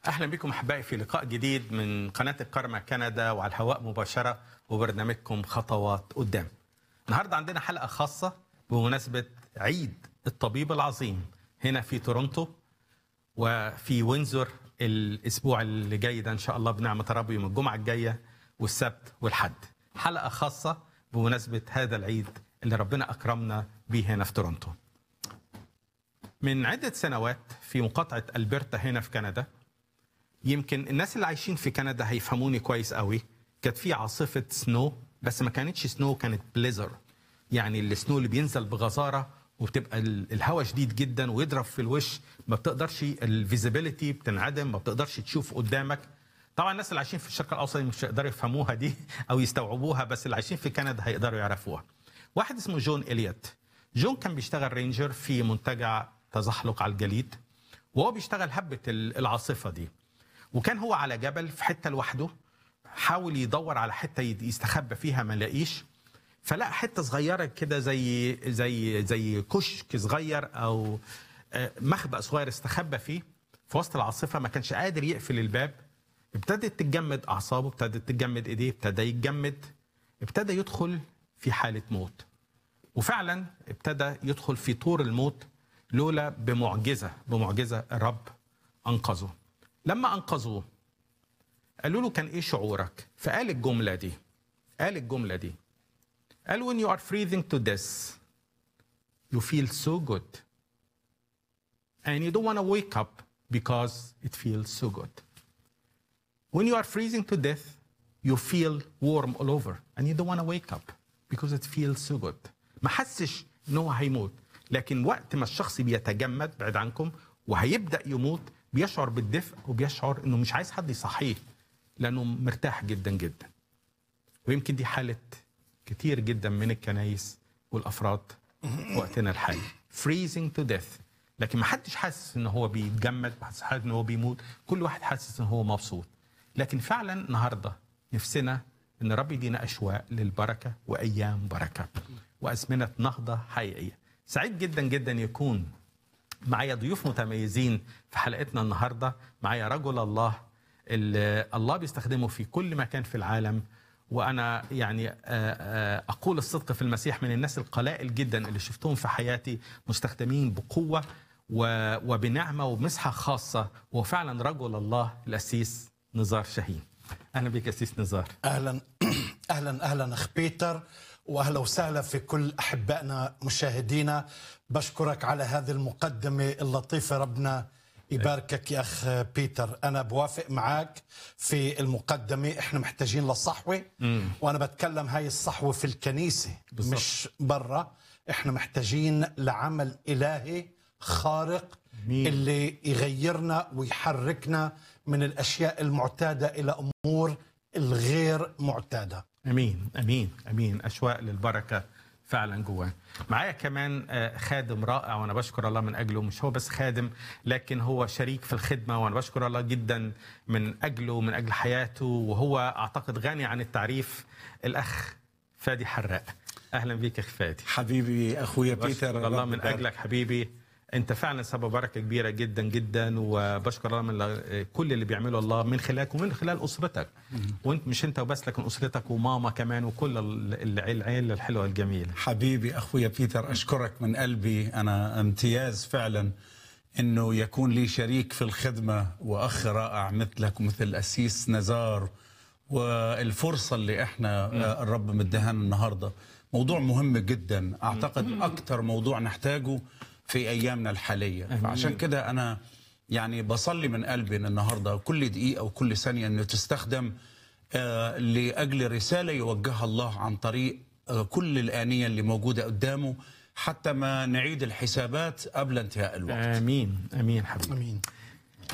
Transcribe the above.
اهلا بكم احبائي في لقاء جديد من قناه الكرمة كندا وعلى الهواء مباشره وبرنامجكم خطوات قدام. النهارده عندنا حلقه خاصه بمناسبه عيد الطبيب العظيم هنا في تورونتو وفي وينزور الاسبوع اللي جاي ده ان شاء الله بنعمه ربي يوم الجمعه الجايه والسبت والحد. حلقه خاصه بمناسبه هذا العيد اللي ربنا اكرمنا بيه هنا في تورونتو. من عده سنوات في مقاطعه البرتا هنا في كندا يمكن الناس اللي عايشين في كندا هيفهموني كويس قوي كانت في عاصفه سنو بس ما كانتش سنو كانت بليزر يعني السنو اللي بينزل بغزاره وبتبقى الهواء شديد جدا ويضرب في الوش ما بتقدرش الفيزيبيليتي بتنعدم ما بتقدرش تشوف قدامك طبعا الناس اللي عايشين في الشرق الاوسط مش هيقدروا يفهموها دي او يستوعبوها بس اللي عايشين في كندا هيقدروا يعرفوها واحد اسمه جون اليوت جون كان بيشتغل رينجر في منتجع تزحلق على الجليد وهو بيشتغل هبه العاصفه دي وكان هو على جبل في حته لوحده حاول يدور على حته يستخبى فيها ما لاقيش فلقى حته صغيره كده زي زي زي كشك صغير او مخبأ صغير استخبى فيه في وسط العاصفه ما كانش قادر يقفل الباب ابتدت تتجمد اعصابه ابتدت تتجمد ايديه ابتدى يتجمد ابتدى يدخل في حاله موت وفعلا ابتدى يدخل في طور الموت لولا بمعجزه بمعجزه الرب انقذه لما انقذوه قالوا له كان ايه شعورك فقال الجمله دي قال الجمله دي قال when you are freezing to death you feel so good and you don't want to wake up because it feels so good when you are freezing to death you feel warm all over and you don't want to wake up because it feels so good ما حسش ان هو هيموت لكن وقت ما الشخص بيتجمد بعد عنكم وهيبدا يموت بيشعر بالدفء وبيشعر انه مش عايز حد يصحيه لانه مرتاح جدا جدا ويمكن دي حاله كتير جدا من الكنايس والافراد في وقتنا الحالي freezing to death لكن ما حدش حاسس ان هو بيتجمد ما حدش حاسس ان هو بيموت كل واحد حاسس ان هو مبسوط لكن فعلا النهارده نفسنا ان رب يدينا اشواق للبركه وايام بركه وازمنه نهضه حقيقيه سعيد جدا جدا يكون معايا ضيوف متميزين في حلقتنا النهارده معايا رجل الله اللي الله بيستخدمه في كل مكان في العالم وانا يعني اقول الصدق في المسيح من الناس القلائل جدا اللي شفتهم في حياتي مستخدمين بقوه وبنعمه ومسحه خاصه وهو فعلا رجل الله الاسيس نزار شاهين اهلا بك اسيس نزار اهلا اهلا اهلا اخ بيتر واهلا وسهلا في كل احبائنا مشاهدينا بشكرك على هذه المقدمه اللطيفه ربنا يباركك يا اخ بيتر انا بوافق معك في المقدمه احنا محتاجين لصحوه وانا بتكلم هاي الصحوه في الكنيسه بالزبط. مش برا احنا محتاجين لعمل الهي خارق مين. اللي يغيرنا ويحركنا من الاشياء المعتاده الى امور الغير معتاده امين امين امين اشواق للبركه فعلا جواه معايا كمان خادم رائع وانا بشكر الله من اجله مش هو بس خادم لكن هو شريك في الخدمه وانا بشكر الله جدا من اجله ومن اجل حياته وهو اعتقد غني عن التعريف الاخ فادي حراق اهلا بيك يا اخ فادي حبيبي اخويا بيتر بشكر الله من اجلك حبيبي انت فعلا سبب بركه كبيره جدا جدا وبشكر الله من كل اللي بيعمله الله من خلالك ومن خلال اسرتك وانت مش انت وبس لكن اسرتك وماما كمان وكل العيله الحلوه الجميله حبيبي اخويا بيتر اشكرك من قلبي انا امتياز فعلا انه يكون لي شريك في الخدمه واخ رائع مثلك ومثل الاسيس نزار والفرصه اللي احنا الرب مديها النهارده موضوع مهم جدا اعتقد اكثر موضوع نحتاجه في ايامنا الحاليه أمين. فعشان كده انا يعني بصلي من قلبي ان النهارده كل دقيقه وكل ثانيه انه تستخدم آه لاجل رساله يوجهها الله عن طريق آه كل الانيه اللي موجوده قدامه حتى ما نعيد الحسابات قبل انتهاء الوقت امين امين حبيبي امين